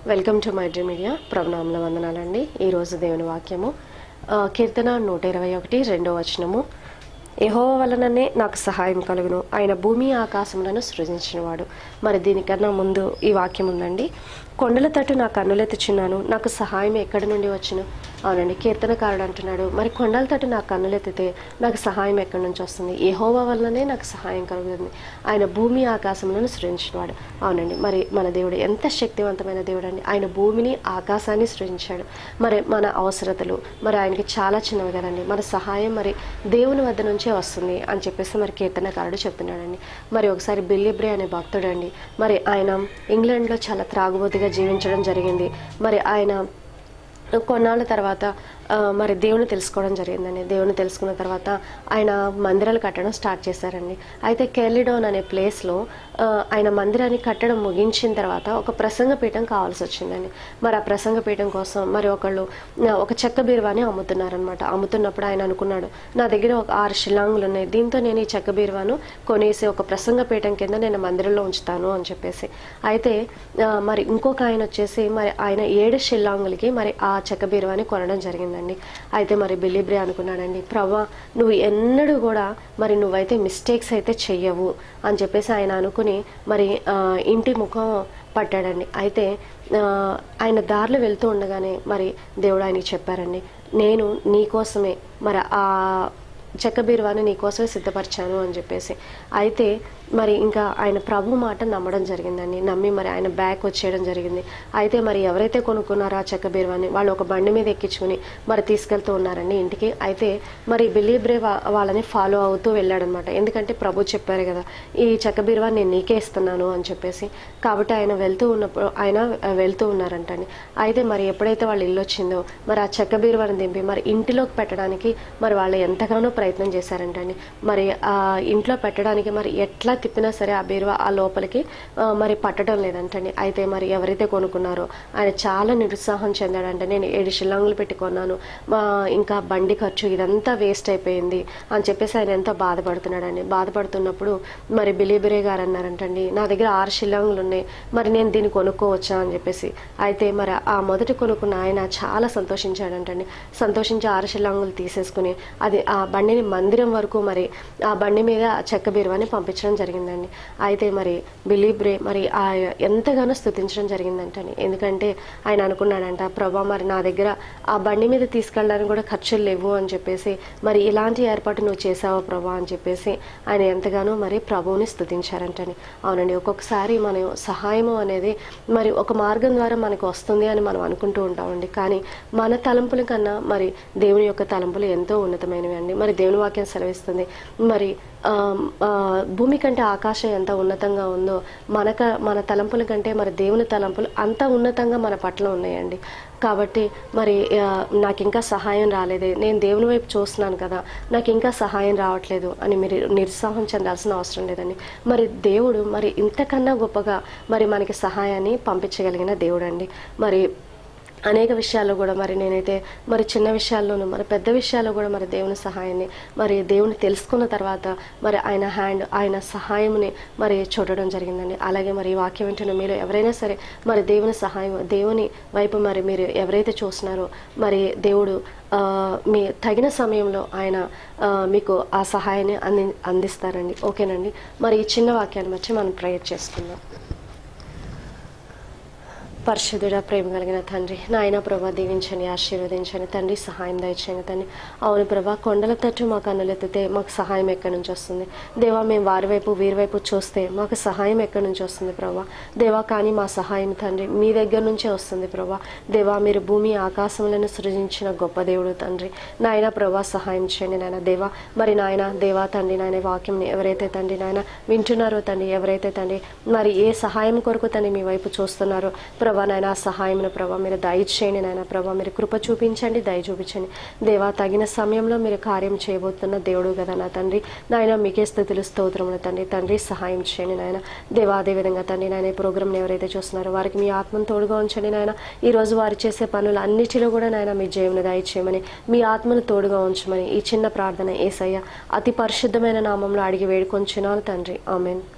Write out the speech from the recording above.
welcome to my dream media ప్రభునామల వందనాలండి ఈరోజు దేవుని వాక్యము ఆ, కీర్తన నూట ఇరవై ఒకటి రెండో వచనము యెహోవా వలననే నాకు సహాయం కలుగును ఆయన భూమి ఆకాశములను సృజించినవాడు మరి దీనికన్నా ముందు ఈ వాక్యం ఉందండి కొండల తట్టు నా కన్నులెత్తుచున్నాను నాకు సహాయం ఎక్కడి నుండి వచ్చును అవునండి కీర్తనకారుడు అంటున్నాడు మరి కొండల తట్టు నా కన్నులెత్తితే నాకు సహాయం ఎక్కడి నుంచి వస్తుంది యెహోవా వల్లనే నాకు సహాయం కలుగుతుంది ఆయన భూమి ఆకాశములను సృజించినవాడు అవునండి మరి మన దేవుడు ఎంత శక్తివంతమైన దేవుడు అండి ఆయన భూమిని ఆకాశాన్ని సృజించాడు మరి మన అవసరతలు మరి ఆయనకి చాలా చిన్నవి కదండి మన సహాయం మరి దేవుని వద్ద నుంచే వస్తుంది అని చెప్పేసి మరి కీర్తనకారుడు చెప్తున్నాడండి మరి ఒకసారి బిల్లిబ్రే అనే భక్తుడు అండి మరి ఆయన ఇంగ్లాండ్లో చాలా త్రాగుబోతుగా జీవించడం జరిగింది మరి ఆయన కొన్నాళ్ళ తర్వాత ఆ, మరి దేవుని తెలుసుకోవడం జరిగిందండి దేవుని తెలుసుకున్న తర్వాత ఆయన మందిరాలు కట్టడం స్టార్ట్ చేశారండి అయితే కెర్లిడోన్ అనే ప్లేస్లో ఆ, ఆయన మందిరాన్ని కట్టడం ముగించిన తర్వాత ఒక ప్రసంగ పీఠం కావాల్సి వచ్చిందండి మరి ఆ ప్రసంగ పీఠం కోసం మరి ఒకళ్ళు ఆ, ఒక చెక్క బీరువాని అమ్ముతున్నారనమాట అమ్ముతున్నప్పుడు ఆయన అనుకున్నాడు నా దగ్గర ఒక ఆరు షిల్లాంగులు ఉన్నాయి దీంతో నేను ఈ చెక్క బీరువాను కొనేసి ఒక ప్రసంగ పీఠం కింద నేను మందిరంలో ఉంచుతాను అని చెప్పేసి అయితే ఆ, మరి ఇంకొక ఆయన వచ్చేసి మరి ఆయన ఏడు షిల్లాంగులకి మరి ఆ చెక్క బీరువాని కొనడం జరిగిందండి అయితే మరి బిలీబ్రే అనుకున్నాడండి ప్రభా నువ్వు ఎన్నడూ కూడా మరి నువ్వైతే మిస్టేక్స్ అయితే చెయ్యవు అని చెప్పేసి ఆయన అనుకుని మరి ఆ, ఇంటి ముఖం పట్టాడండి అయితే ఆ, ఆయన దారిలో వెళ్తూ ఉండగానే మరి దేవుడు ఆయనకి చెప్పారండి నేను నీకోసమే మరి ఆ చెక్క బీరువాని నీకోసమే సిద్ధపరిచాను అని చెప్పేసి అయితే మరి ఇంకా ఆయన ప్రభు మాట నమ్మడం జరిగిందండి నమ్మి మరి ఆయన బ్యాక్ వచ్చేయడం జరిగింది అయితే మరి ఎవరైతే కొనుక్కున్నారో ఆ చెక్క బీరువాని వాళ్ళు ఒక బండి మీద ఎక్కించుకుని మరి తీసుకెళ్తూ ఉన్నారండి ఇంటికి అయితే మరి బిలీబ్రే వా వాళ్ళని ఫాలో అవుతూ వెళ్ళాడనమాట ఎందుకంటే ప్రభు చెప్పారు కదా ఈ చెక్క బీరువా నేను నీకే ఇస్తున్నాను అని చెప్పేసి కాబట్టి ఆయన వెళ్తూ ఉన్నప్పుడు ఆయన ఆ, వెళ్తూ ఉన్నారంటండి అయితే మరి ఎప్పుడైతే వాళ్ళ ఇల్లు వచ్చిందో మరి ఆ చెక్క బీరువాని దింపి మరి ఇంటిలోకి పెట్టడానికి మరి వాళ్ళు ఎంతగానో ప్రయత్నం చేశారంటండి మరి ఆ ఇంట్లో పెట్టడానికి మరి ఎట్లా తిప్పినా సరే ఆ బీరువా ఆ లోపలికి ఆ, మరి పట్టడం లేదంటండి అయితే మరి ఎవరైతే కొనుక్కున్నారో ఆయన చాలా నిరుత్సాహం చెందాడంటే నేను ఏడు షిల్లాంగులు పెట్టి కొన్నాను మా ఇంకా బండి ఖర్చు ఇదంతా వేస్ట్ అయిపోయింది అని చెప్పేసి ఆయన ఎంతో బాధపడుతున్నాడండి బాధపడుతున్నప్పుడు మరి బిలీబిరే గారు అన్నారంటండి నా దగ్గర ఆరు షిల్లాంగులు ఉన్నాయి మరి నేను దీన్ని కొనుక్కోవచ్చా అని చెప్పేసి అయితే మరి ఆ మొదటి కొనుక్కున్న ఆయన చాలా సంతోషించాడంటండి సంతోషించి ఆరు షిల్లాంగులు తీసేసుకుని అది ఆ బండిని మందిరం వరకు మరి ఆ బండి మీద ఆ చెక్క బీరువాని పంపించడం జరిగిందండి అయితే మరి బిలీబ్రే మరి ఆ ఎంతగానో స్తుతించడం జరిగిందంటండి ఎందుకంటే ఆయన అనుకున్నాడంట ప్రభా మరి నా దగ్గర ఆ బండి మీద తీసుకెళ్ళడానికి కూడా ఖర్చులు లేవు అని చెప్పేసి మరి ఇలాంటి ఏర్పాటు నువ్వు చేసావా ప్రభా అని చెప్పేసి ఆయన ఎంతగానో మరి ప్రభువుని స్తుతించారంటని అవునండి ఒక్కొక్కసారి మనం సహాయము అనేది మరి ఒక మార్గం ద్వారా మనకు వస్తుంది అని మనం అనుకుంటూ ఉంటామండి కానీ మన తలంపుల కన్నా మరి దేవుని యొక్క తలంపులు ఎంతో ఉన్నతమైనవి అండి మరి దేవుని వాక్యం సెలవిస్తుంది మరి ఆ, ఆ, భూమి కంటే ఆకాశం ఎంత ఉన్నతంగా ఉందో మనక మన తలంపుల కంటే మరి దేవుని తలంపులు అంత ఉన్నతంగా మన పట్ల ఉన్నాయండి కాబట్టి మరి ఆ, నాకు ఇంకా సహాయం రాలేదే నేను దేవుని వైపు చూస్తున్నాను కదా నాకు ఇంకా సహాయం రావట్లేదు అని మీరు నిరుత్సాహం చెందాల్సిన అవసరం లేదండి మరి దేవుడు మరి ఇంతకన్నా గొప్పగా మరి మనకి సహాయాన్ని పంపించగలిగిన దేవుడు అండి మరి అనేక విషయాల్లో కూడా మరి నేనైతే మరి చిన్న విషయాల్లోనూ మరి పెద్ద విషయాల్లో కూడా మరి దేవుని సహాయాన్ని మరి దేవుని తెలుసుకున్న తర్వాత మరి ఆయన హ్యాండ్ ఆయన సహాయముని మరి చూడడం జరిగిందండి అలాగే మరి ఈ వాక్యం వింటున్న మీరు ఎవరైనా సరే మరి దేవుని సహాయం దేవుని వైపు మరి మీరు ఎవరైతే చూస్తున్నారో మరి దేవుడు ఆ, మీ తగిన సమయంలో ఆయన ఆ, మీకు ఆ సహాయాన్ని అంది అందిస్తారండి ఓకేనండి మరి ఈ చిన్న వాక్యాన్ని బట్టి మనం ప్రేయర్ చేసుకుందాం పరిశుద్ధుడ ప్రేమ కలిగిన తండ్రి నాయన ప్రభా దీవించని ఆశీర్వదించని తండ్రి సహాయం దయచేయండి తండ్రి అవును ప్రభా కొండల తట్టు మా కన్నులెత్తితే మాకు సహాయం ఎక్కడి నుంచి వస్తుంది దేవా మేము వారి వైపు వీరి వైపు చూస్తే మాకు సహాయం ఎక్కడి నుంచి వస్తుంది ప్రభా దేవా కానీ మా సహాయం తండ్రి మీ దగ్గర నుంచే వస్తుంది ప్రభా దేవా మీరు భూమి ఆకాశములను సృజించిన గొప్ప దేవుడు తండ్రి నాయన ప్రభా సహాయం చేయండి నాయన దేవా మరి నాయన దేవా తండ్రి నాయన వాక్యంని ఎవరైతే తండ్రి నాయన వింటున్నారో తండ్రి ఎవరైతే తండ్రి మరి ఏ సహాయం కొరకు తండ్రి మీ వైపు చూస్తున్నారో ప్రభా నాయన ఆ సహాయమును ప్రభా మీరు దయచేయండి నాయన ప్రభా మీరు కృప చూపించండి దయ చూపించండి దేవా తగిన సమయంలో మీరు కార్యం చేయబోతున్న దేవుడు కదా నా తండ్రి నాయన మీకే స్థుతులు స్తోత్రములు తండ్రి తండ్రి సహాయం చేయండి నాయన దేవా అదే విధంగా తండ్రి నాయన ఈ ప్రోగ్రామ్ని ఎవరైతే చూస్తున్నారో వారికి మీ ఆత్మను తోడుగా ఉంచండి నాయన ఈ రోజు వారు చేసే పనులు అన్నిటిలో కూడా నాయన మీ జయమును దయచేయమని మీ ఆత్మను తోడుగా ఉంచమని ఈ చిన్న ప్రార్థన ఏసయ్య అతి పరిశుద్ధమైన నామంలో అడిగి వేడుకొంచున్నాను తండ్రి ఆమెన్